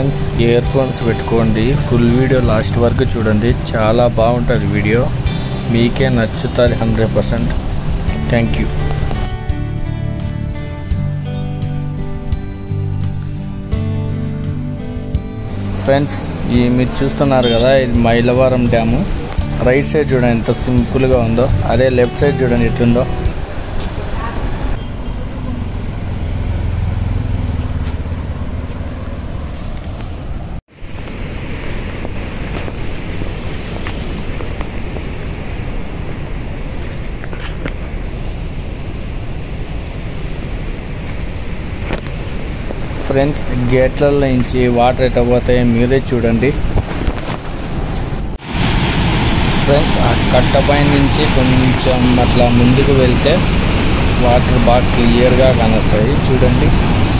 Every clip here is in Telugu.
ఫ్రెండ్స్ ఇయర్ ఫోన్స్ పెట్టుకోండి ఫుల్ వీడియో లాస్ట్ వరకు చూడండి చాలా బాగుంటుంది వీడియో మీకే నచ్చుతుంది hundred percent thank you friends ఈ మీరు చూస్తున్నారు కదా ఇది మైలవరం డ్యాము రైట్ సైడ్ చూడండి ఎంత సింపుల్గా ఉందో అదే లెఫ్ట్ సైడ్ చూడండి ఎట్లుందో ఫ్రెండ్స్ గేట్లలో నుంచి వాటర్ ఎట్ట పోతాయో మీరే చూడండి ఫ్రెండ్స్ ఆ కట్ట పైన నుంచి కొంచెం అట్లా ముందుకు వెళ్తే వాటర్ బాగా క్లియర్గా కానొస్తాయి చూడండి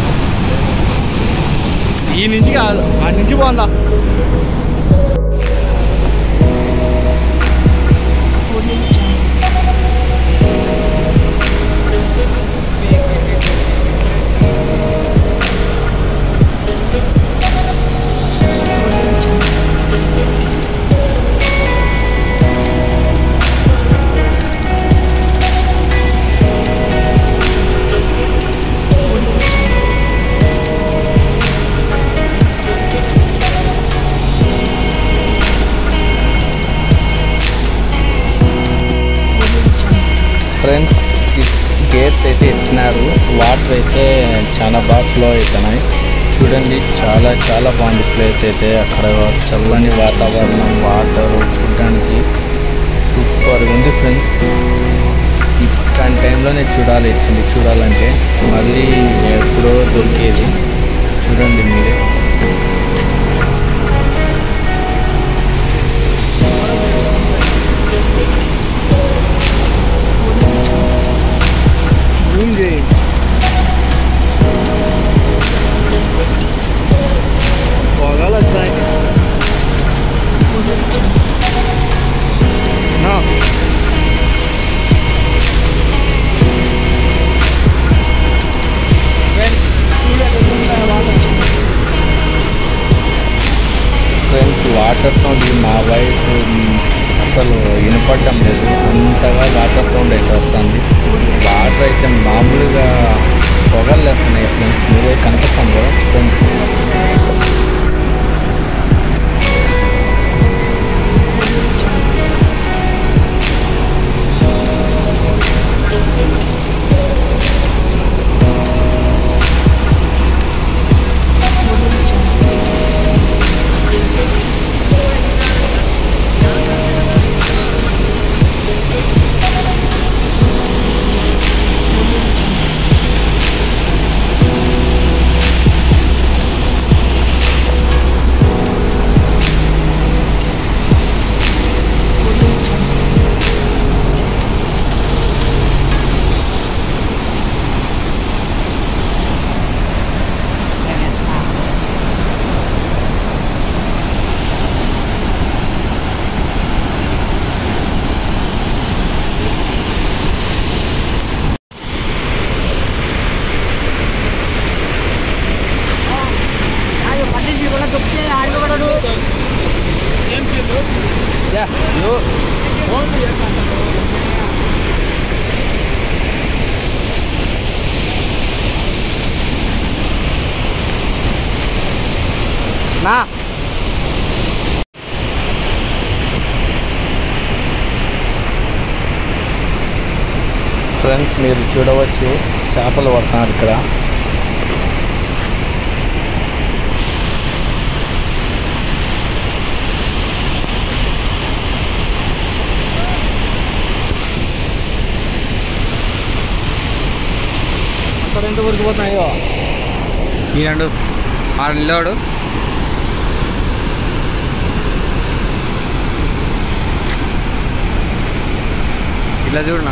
ఈ నుంచి కాదు ఆ నుంచి పోందా ఫ్రెండ్స్ సిక్స్ గేట్స్ అయితే ఎత్తినారు వాటర్ అయితే చాలా బాగా ఫ్లో అవుతున్నాయి చూడండి చాలా చాలా బాగుంది ప్లేస్ అయితే అక్కడ చల్లని వాతావరణం వాటర్ చూడడానికి సూపర్గా ఉంది ఫ్రెండ్స్ ఇట్లాంటి టైంలోనే చూడాలి ఇట్లా చూడాలంటే మళ్ళీ ఎప్పుడో దొరికేది చూడండి మీరే జూమ్ చేయి పొగలు వచ్చాయి నా. ఫ్రెండ్స్ వాటర్ సౌండ్ మా వాయిస్ అసలు వినపడడం లేదు అంతగా వాటర్ సౌండ్ అయితే వస్తుంది వాటర్ అయితే మామూలుగా పొగలు వేస్తున్నాయి ఫ్రెండ్స్ మీరే కనిపిస్తాం కదా చూడండి యా, యో. నా ఫ్రెండ్స్ మీరు చూడవచ్చు చేపలు పడుతున్నారు ఇక్కడ అక్కడ ఎంత వరకు పోతున్నాయో ఈనాడు ఆ నిలవాడు ఇట్లా చూడనా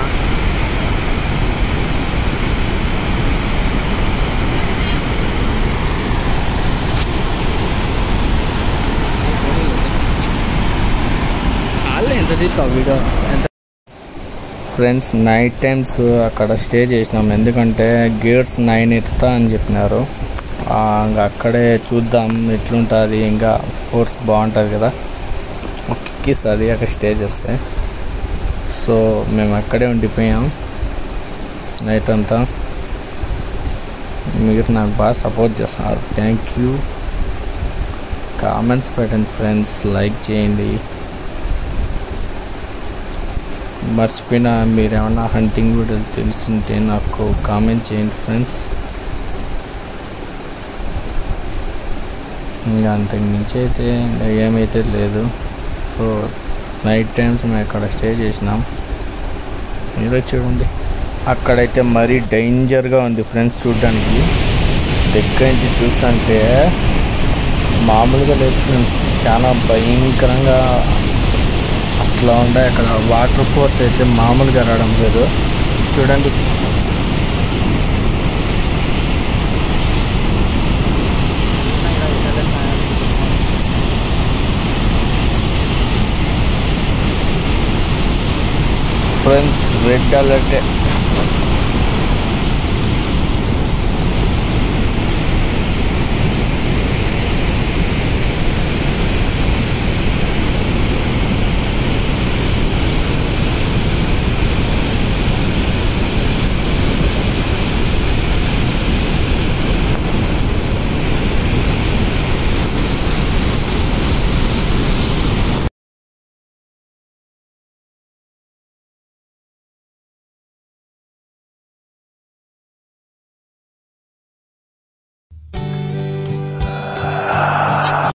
చాలే ఎంత తీసుకో వీడియో ఎంత ఫ్రెండ్స్ నైట్ టైమ్స్ అక్కడ స్టే చేసినాం ఎందుకంటే గేట్స్ నైన్ ఎత్తుతా అని చెప్పినారు ఆ, ఇంకా అక్కడే చూద్దాం ఎట్లుంటుంది ఇంకా ఫోర్స్ బాగుంటుంది కదా ఎక్కిస్తుంది అక్కడ స్టే చేస్తే సో మేము అక్కడే ఉండిపోయాం నైట్ అంతా మీరు నాకు బాగా సపోర్ట్ చేస్తున్నారు థ్యాంక్ యూ కామెంట్స్ పెట్టండి ఫ్రెండ్స్ లైక్ చేయండి మర్చిపోయిన మీరు ఏమైనా హంటింగ్ వీడియోలు తెలిసింటే నాకు కామెంట్ చేయండి ఫ్రెండ్స్ ఇంకా అంతకు మించి అయితే ఇంకా ఏమైతే లేదు సో నైట్ టైమ్స్ మేము అక్కడ స్టే చేసినాం మీరే చూడండి అక్కడైతే మరీ డేంజర్గా ఉంది ఫ్రెండ్స్ చూడడానికి దగ్గర నుంచి చూస్తుంటే మామూలుగా లేదు ఫ్రెండ్స్ చాలా భయంకరంగా అట్లా ఉండే అక్కడ వాటర్ ఫోర్స్ అయితే మామూలుగా రావడం లేదు చూడండి ఫ్రెండ్స్ రెడ్ అలర్ట్